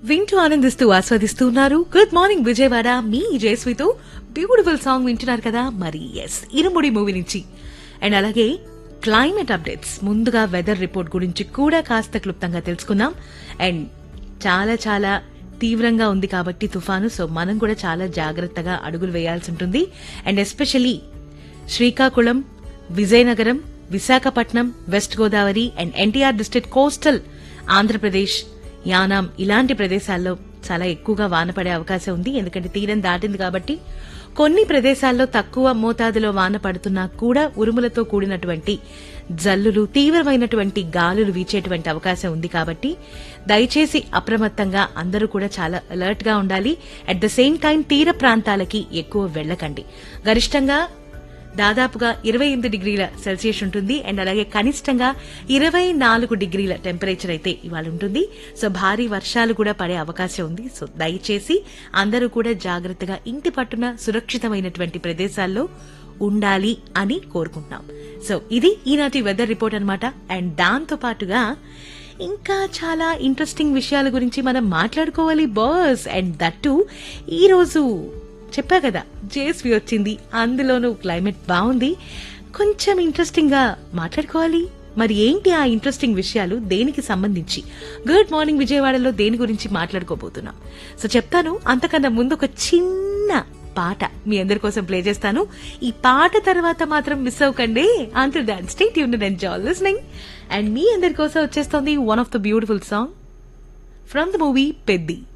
వింటూ ఆనందిస్తూ ఆస్వాదిస్తూ ఉన్నారు గుడ్ మార్నింగ్ విజయవాడ మీ జయశ్రీతో బ్యూటిఫుల్ సాంగ్ వింటున్నారు కదా మరి ఎస్ ఇరుముడి మూవీ నుంచి అండ్ అలాగే క్లైమేట్ అప్డేట్స్ ముందుగా వెదర్ రిపోర్ట్ గురించి కూడా కాస్త క్లుప్తంగా తెలుసుకుందాం అండ్ చాలా చాలా తీవ్రంగా ఉంది కాబట్టి తుఫాను సో మనం కూడా చాలా జాగ్రత్తగా అడుగులు వేయాల్సి ఉంటుంది and especially Srikakulam Vizianagaram Visakhapatnam west Godavari and NTR district coastal Andhra Pradesh Yanam ఇలాంటి ప్రదేశాల్లో చాలా ఎక్కువగా వాన పడే అవకాశం ఉంది ఎందుకంటే తీరం దాటింది కాబట్టి కొన్ని ప్రదేశాల్లో తక్కువ మోతాదులో వాన పడుతున్నా కూడా ఉరుములతో కూడినటువంటి జల్లులు తీవ్రమైనటువంటి గాలులు వీచేటువంటి అవకాశం ఉంది కాబట్టి దయచేసి అప్రమత్తంగా అందరూ కూడా చాలా అలర్ట్ గా ఉండాలి అట్ ద సేమ్ టైం తీర ప్రాంతాలకి ఎక్కువ వెళ్ళకండి గరిష్టంగా దాదాపుగా ఇరవై ఎనిమిది డిగ్రీల సెల్సియస్ ఉంటుంది అండ్ అలాగే కనిష్టంగా ఇరవై నాలుగు డిగ్రీల టెంపరేచర్ అయితే ఇవాళ ఉంటుంది సో భారీ వర్షాలు కూడా పడే అవకాశం ఉంది సో దయచేసి అందరూ కూడా జాగ్రత్తగా ఇంటి పట్టున సురక్షితమైనటువంటి ప్రదేశాల్లో ఉండాలి అని కోరుకుంటున్నాం సో ఇది ఈనాటి వెదర్ రిపోర్ట్ అన్నమాట అండ్ దాంతో పాటుగా ఇంకా చాలా ఇంట్రెస్టింగ్ విషయాల గురించి మనం మాట్లాడుకోవాలి బాస్ అండ్ దట్టు ఈ రోజు చెప్పా కదా జేస్వి వచ్చింది అందులోనూ క్లైమేట్ బాగుంది కొంచెం ఇంట్రెస్టింగ్ గా మాట్లాడుకోవాలి మరి ఏంటి ఆ ఇంట్రెస్టింగ్ విషయాలు దేనికి సంబంధించి గుడ్ మార్నింగ్ విజయవాడలో దేని గురించి మాట్లాడుకోబోతున్నాం సో చెప్తాను అంతకన్నా ముందు ఒక చిన్న పాట మీ అందరి కోసం ప్లే చేస్తాను ఈ పాట తర్వాత మాత్రం మిస్ అవ్వకండి అంటూ దాన్ స్టేట్ యూన్ ఎంజాయ్ లిస్నింగ్ అండ్ మీ అందరి కోసం వచ్చేస్తుంది one of the beautiful song from the movie Peddi